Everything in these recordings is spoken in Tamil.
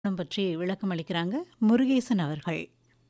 ஆவணம் பற்றி விளக்கம் அளிக்கிறாங்க முருகேசன் அவர்கள்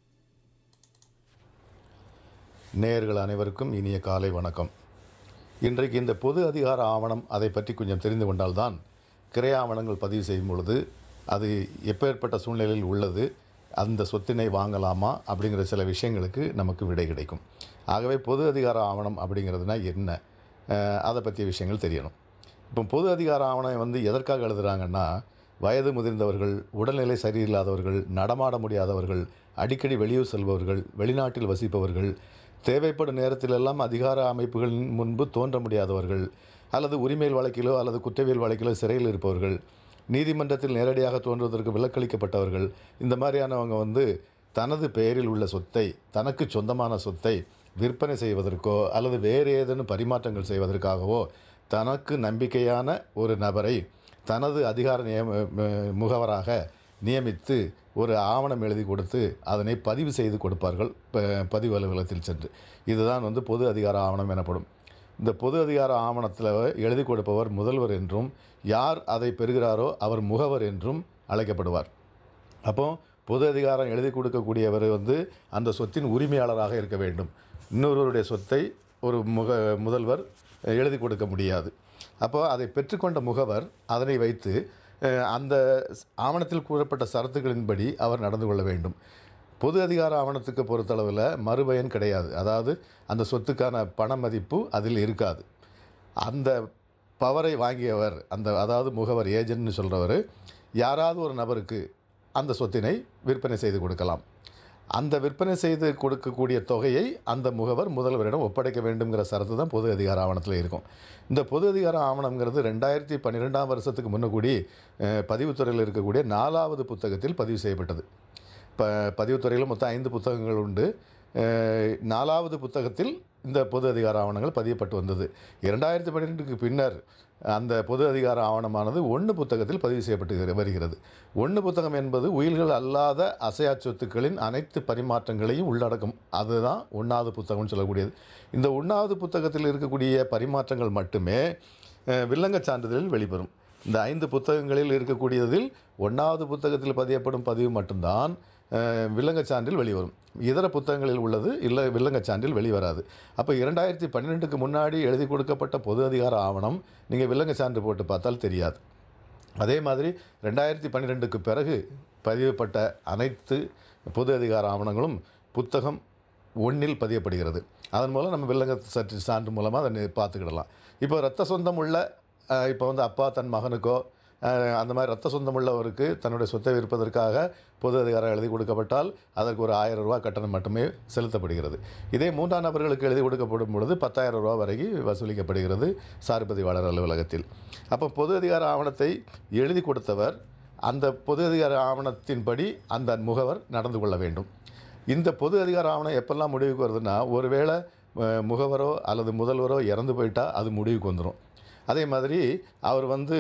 நேயர்கள் அனைவருக்கும் இனிய காலை வணக்கம் இன்றைக்கு இந்த பொது அதிகார ஆவணம் அதை பற்றி கொஞ்சம் தெரிந்து கொண்டால்தான் கிரை ஆவணங்கள் பதிவு செய்யும் பொழுது அது எப்பேற்பட்ட சூழ்நிலையில் உள்ளது அந்த சொத்தினை வாங்கலாமா அப்படிங்கிற சில விஷயங்களுக்கு நமக்கு விடை கிடைக்கும் ஆகவே பொது அதிகார ஆவணம் அப்படிங்கிறதுனா என்ன அஹ், அதை பற்றிய விஷயங்கள் தெரியணும் இப்போ பொது அதிகார ஆவணம் வந்து எதற்காக எழுதுகிறாங்கன்னா வயது முதிர்ந்தவர்கள் உடல்நிலை சரியில்லாதவர்கள் நடமாட முடியாதவர்கள் அடிக்கடி வெளியூர் செல்பவர்கள் வெளிநாட்டில் வசிப்பவர்கள் தேவைப்படும் நேரத்திலெல்லாம் அதிகார அமைப்புகளின் முன்பு தோன்ற முடியாதவர்கள் அல்லது உரிமையல் வழக்கிலோ அல்லது குற்றவியல் வழக்கிலோ சிறையில் இருப்பவர்கள் நீதிமன்றத்தில் நேரடியாக தோன்றுவதற்கு விலக்களிக்கப்பட்டவர்கள் இந்த மாதிரியானவங்க வந்து தனது பெயரில் உள்ள சொத்தை தனக்கு சொந்தமான சொத்தை விற்பனை செய்வதற்கோ அல்லது வேறு ஏதேனும் பரிமாற்றங்கள் செய்வதற்காகவோ தனக்கு நம்பிக்கையான ஒரு நபரை தனது அதிகார நியம ம- முகவராக நியமித்து ஒரு ஆவணம் எழுதி கொடுத்து அதனை பதிவு செய்து கொடுப்பார்கள் ப- பதிவு அலுவலகத்தில் சென்று இதுதான் வந்து பொது அதிகார ஆவணம் எனப்படும் இந்த பொது அதிகார ஆவணத்தில் எழுதி கொடுப்பவர் முதல்வர் என்றும் யார் அதை பெறுகிறாரோ அவர் முகவர் என்றும் அழைக்கப்படுவார் அப்போ பொது அதிகாரம் எழுதி கொடுக்கக்கூடியவர் வந்து அந்த சொத்தின் உரிமையாளராக இருக்க வேண்டும் இன்னொருவருடைய சொத்தை ஒரு முக முதல்வர் எழுதி கொடுக்க முடியாது அப்போ அதை பெற்றுக்கொண்ட முகவர் அதனை வைத்து அஹ், அந்த ஆவணத்தில் கூறப்பட்ட சரத்துகளின்படி அவர் நடந்து கொள்ள வேண்டும் பொது அதிகார ஆவணத்துக்கு பொறுத்தளவில் மறுபயன் கிடையாது அதாவது அந்த சொத்துக்கான பண மதிப்பு அதில் இருக்காது அந்த பவரை வாங்கியவர் அந்த அதாவது முகவர் ஏஜென்ட்னு சொல்கிறவர் யாராவது ஒரு நபருக்கு அந்த சொத்தினை விற்பனை செய்து கொடுக்கலாம் அந்த விற்பனை செய்து கொடுக்கக்கூடிய தொகையை அந்த முகவர் முதல்வரிடம் ஒப்படைக்க வேண்டுங்கிற சரத்து தான் பொது அதிகார ஆவணத்தில் இருக்கும் இந்த பொது அதிகார ஆவணங்கிறது ரெண்டாயிரத்தி பன்னிரெண்டாம் வருஷத்துக்கு முன்னக்கூடி அஹ், பதிவுத்துறையில் இருக்கக்கூடிய நாலாவது புத்தகத்தில் பதிவு செய்யப்பட்டது இப்போ பதிவுத்துறையில் மொத்தம் ஐந்து புத்தகங்கள் உண்டு அஹ், நாலாவது புத்தகத்தில் இந்த பொது அதிகார ஆவணங்கள் பதியப்பட்டு வந்தது இரண்டாயிரத்தி பன்னிரெண்டுக்கு பின்னர் அந்த பொது அதிகார ஆவணமானது ஒன்று புத்தகத்தில் பதிவு செய்யப்பட்டு வருகிறது ஒன்று புத்தகம் என்பது உயில்கள் அல்லாத அசையா சொத்துக்களின் அனைத்து பரிமாற்றங்களையும் உள்ளடக்கும் அதுதான் ஒன்றாவது புத்தகம்னு சொல்லக்கூடியது இந்த ஒன்றாவது புத்தகத்தில் இருக்கக்கூடிய பரிமாற்றங்கள் மட்டுமே அஹ், வில்லங்கச் சான்றிதழில் வெளிவரும் இந்த ஐந்து புத்தகங்களில் இருக்கக்கூடியதில் ஒன்றாவது புத்தகத்தில் பதியப்படும் பதிவு மட்டும்தான் அஹ், வில்லங்கச் சான்றில் வெளிவரும் இதர புத்தகங்களில் உள்ளது இல்லை வில்லங்கச் சான்றில் வெளிவராது அப்போ இரண்டாயிரத்தி பன்னிரெண்டுக்கு முன்னாடி எழுதி கொடுக்கப்பட்ட பொது அதிகார ஆவணம் நீங்கள் வில்லங்கச் சான்று போட்டு பார்த்தால் தெரியாது அதே மாதிரி ரெண்டாயிரத்தி பன்னிரெண்டுக்கு பிறகு பதியப்பட்ட அனைத்து பொது அதிகார ஆவணங்களும் புத்தகம் ஒன்றில் பதியப்படுகிறது அதன் மூலம் நம்ம வில்லங்க சற்று சான்று மூலமாக அதை நி- பார்த்துக்கிடலாம் இப்போ ரத்த சொந்தம் உள்ள அஹ், இப்போ வந்து அப்பா தன் மகனுக்கோ அஹ், அந்த மாதிரி ரத்த சொந்தம் உள்ளவருக்கு தன்னுடைய சொத்தை விற்பதற்காக பொது அதிகாரம் எழுதி கொடுக்கப்பட்டால் அதற்கு ஒரு ஆயிரம் ரூபாய் கட்டணம் மட்டுமே செலுத்தப்படுகிறது இதே மூன்றாம் நபர்களுக்கு எழுதி கொடுக்கப்படும் பொழுது பத்தாயிரம் ரூபாய் வரைக்கும் வசூலிக்கப்படுகிறது சார் பதிவாளர் அலுவலகத்தில் அப்போ பொது அதிகார ஆவணத்தை எழுதி கொடுத்தவர் அந்த பொது அதிகார ஆவணத்தின்படி அந்த முகவர் நடந்து கொள்ள வேண்டும் இந்த பொது அதிகார ஆவணம் எப்பெல்லாம் முடிவுக்கு வருதுன்னா ஒருவேளை அஹ், முகவரோ அல்லது முதல்வரோ இறந்து போயிட்டா அது முடிவுக்கு வந்துடும் அதே மாதிரி அவர் வந்து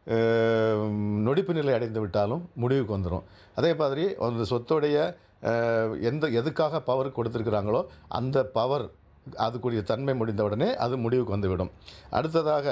அஹ், நொடிப்பு நிலை அடைந்து விட்டாலும் முடிவுக்கு வந்துடும் அதே மாதிரி அந்த சொத்துடைய அஹ், எந்த எதுக்காக பவர் கொடுத்துருக்குறாங்களோ அந்த பவர் அதுக்குரிய தன்மை முடிந்த உடனே அது முடிவுக்கு வந்துவிடும் அடுத்ததாக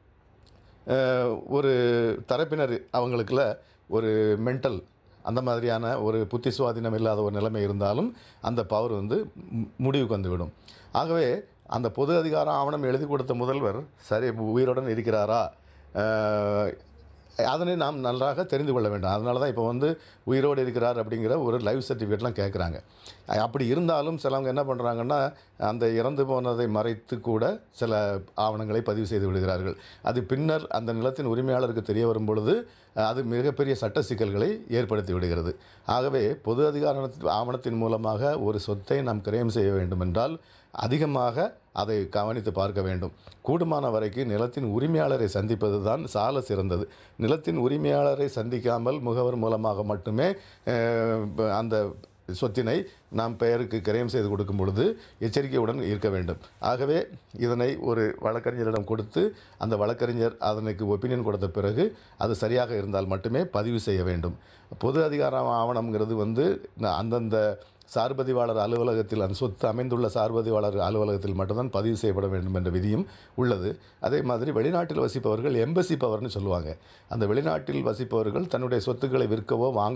அஹ், ஒரு தரப்பினர் அவங்களுக்குள்ள ஒரு மென்டல் அந்த மாதிரியான ஒரு புத்தி சுவாதீனம் இல்லாத ஒரு நிலைமை இருந்தாலும் அந்த பவர் வந்து மு- முடிவுக்கு வந்துவிடும் ஆகவே அந்த பொது அதிகார ஆவணம் எழுதி கொடுத்த முதல்வர் சரி உயிருடன் இருக்கிறாரா அஹ், அதனை நாம் நன்றாக தெரிந்து கொள்ள வேண்டும் அதனால தான் இப்போ வந்து உயிரோடு இருக்கிறார் அப்படிங்கிற ஒரு லைவ் சர்டிஃபிகேட்லாம் கேட்குறாங்க அப்படி இருந்தாலும் சிலவங்க என்ன பண்ணுறாங்கன்னா அந்த இறந்து போனதை மறைத்து கூட சில ஆவணங்களை பதிவு செய்து விடுகிறார்கள் அது பின்னர் அந்த நிலத்தின் உரிமையாளருக்கு தெரிய வரும் பொழுது அஹ், அது மிகப்பெரிய சட்ட சிக்கல்களை ஏற்படுத்தி விடுகிறது ஆகவே பொது அதிகார ஆவணத்தின் மூலமாக ஒரு சொத்தை நாம் கிரயம் செய்ய வேண்டுமென்றால் அதிகமாக அதை கவனித்து பார்க்க வேண்டும் கூடுமான வரைக்கும் நிலத்தின் உரிமையாளரை சந்திப்பது தான் சால சிறந்தது நிலத்தின் உரிமையாளரை சந்திக்காமல் முகவர் மூலமாக மட்டுமே அஹ், அந்த சொத்தினை நாம் பெயருக்கு கிரயம் செய்து கொடுக்கும் பொழுது எச்சரிக்கையுடன் இருக்க வேண்டும் ஆகவே இதனை ஒரு வழக்கறிஞரிடம் கொடுத்து அந்த வழக்கறிஞர் அதனுக்கு ஒப்பீனியன் கொடுத்த பிறகு அது சரியாக இருந்தால் மட்டுமே பதிவு செய்ய வேண்டும் பொது அதிகார ஆவணம்ங்கிறது வந்து ந- அந்தந்த சார்பதிவாளர் அலுவலகத்தில் அந்த சொத்து அமைந்துள்ள சார்பதிவாளர் அலுவலகத்தில் மட்டும்தான் பதிவு செய்யப்பட வேண்டும் என்ற விதியும் உள்ளது அதே மாதிரி வெளிநாட்டில் வசிப்பவர்கள் எம்பசி பவர்னு சொல்லுவாங்க அந்த வெளிநாட்டில் வசிப்பவர்கள் தன்னுடைய சொத்துக்களை விற்கவோ வாங்க